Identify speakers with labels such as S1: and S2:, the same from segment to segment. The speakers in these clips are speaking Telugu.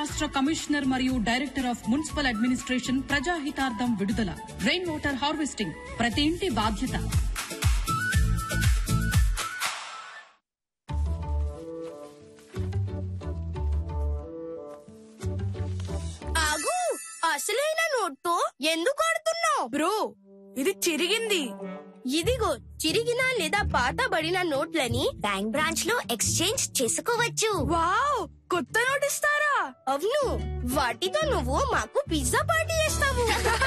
S1: రాష్ట్ర కమిషనర్ మరియు డైరెక్టర్ ఆఫ్ మున్సిపల్ అడ్మినిస్ట్రేషన్ ప్రజాహితార్థం విడుదల రెయిన్ వాటర్ హార్వెస్టింగ్ ప్రతి ఇంటి బాధ్యత
S2: ఆగు అసలైన నోట్తో ఎందుకు ఆడుతున్నావు
S3: బ్రో ఇది చిరిగింది
S2: ఇదిగో చిరిగిన లేదా పాతబడిన నోట్లని
S4: బ్యాంక్ బ్రాంచ్ లో ఎక్స్చేంజ్ చేసుకోవచ్చు
S3: వావ్ కొత్త నోట్ ఇస్తారా
S2: అవును వాటితో నువ్వు మాకు పిజ్జా పార్టీ చేస్తావు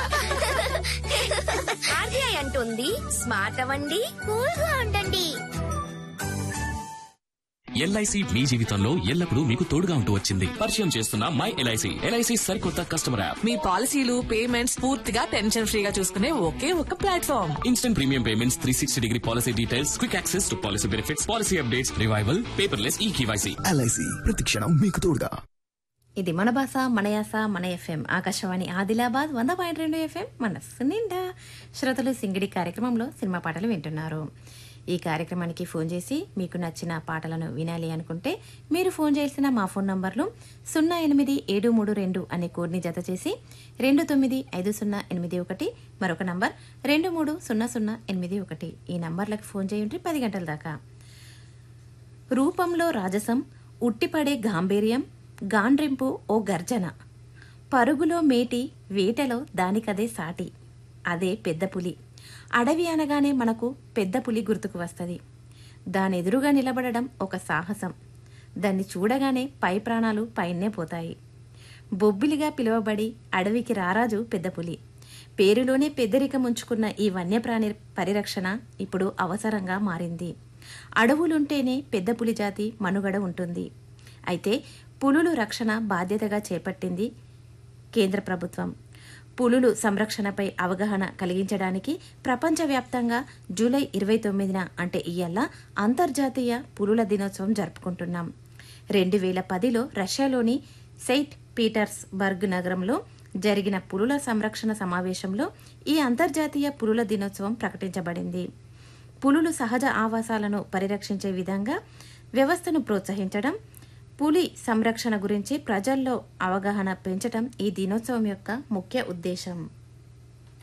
S4: ఆర్బీఐ అంటుంది స్మార్ట్ అవ్వండి కూల్ గా ఉండండి
S5: ఎల్ఐసి మీ జీవితంలో ఎల్లప్పుడూ మీకు తోడుగా ఉంటూ వచ్చింది పరిచయం చేస్తున్న మై ఎల్ఐసి ఎల్ఐసి సరికొత్త కస్టమర్ యాప్
S6: మీ పాలసీలు పేమెంట్స్ పూర్తిగా టెన్షన్ ఫ్రీగా చూసుకునే ఒకే ఒక platform
S5: instant premium payments three sixty degree policy details quick access to policy benefits policy updates revival paperless e KYC
S7: LIC ప్రతిక్షణం మీకు తోడుగా
S8: ఇది మన భాష మన యాస మన ఎఫ్ఎం ఆకాశవాణి ఆదిలాబాద్ వంద పాయింట్ రెండు ఎఫ్ఎం మనస్సు నిండా శ్రోతలు సింగిడి కార్యక్రమంలో సినిమా పాటలు వింటున్నారు ఈ కార్యక్రమానికి ఫోన్ చేసి మీకు నచ్చిన పాటలను వినాలి అనుకుంటే మీరు ఫోన్ చేయాల్సిన మా ఫోన్ నంబర్లు సున్నా ఎనిమిది ఏడు మూడు రెండు అనే కోడ్ని జత చేసి రెండు తొమ్మిది ఐదు సున్నా ఎనిమిది ఒకటి మరొక నంబర్ రెండు మూడు సున్నా సున్నా ఎనిమిది ఒకటి ఈ నంబర్లకు ఫోన్ చేయండి పది గంటల దాకా రూపంలో రాజసం ఉట్టిపడే గాంభీర్యం గాండ్రింపు ఓ గర్జన పరుగులో మేటి వేటలో దానికదే సాటి అదే పెద్ద పులి అడవి అనగానే మనకు పెద్ద పులి గుర్తుకు వస్తుంది దాని ఎదురుగా నిలబడడం ఒక సాహసం దాన్ని చూడగానే పై ప్రాణాలు పైనే పోతాయి బొబ్బిలిగా పిలువబడి అడవికి రారాజు పెద్ద పులి పేరులోనే పెద్దరికం ఉంచుకున్న ఈ వన్యప్రాణి పరిరక్షణ ఇప్పుడు అవసరంగా మారింది అడవులుంటేనే పెద్ద పులి జాతి మనుగడ ఉంటుంది అయితే పులులు రక్షణ బాధ్యతగా చేపట్టింది కేంద్ర ప్రభుత్వం పులులు సంరక్షణపై అవగాహన కలిగించడానికి ప్రపంచవ్యాప్తంగా జూలై ఇరవై తొమ్మిదిన అంటే ఇయ్యాల అంతర్జాతీయ పులుల దినోత్సవం జరుపుకుంటున్నాం రెండు వేల పదిలో రష్యాలోని సెయింట్ పీటర్స్బర్గ్ నగరంలో జరిగిన పులుల సంరక్షణ సమావేశంలో ఈ అంతర్జాతీయ పులుల దినోత్సవం ప్రకటించబడింది పులులు సహజ ఆవాసాలను పరిరక్షించే విధంగా వ్యవస్థను ప్రోత్సహించడం పులి సంరక్షణ గురించి ప్రజల్లో అవగాహన పెంచడం ఈ దినోత్సవం యొక్క ముఖ్య ఉద్దేశం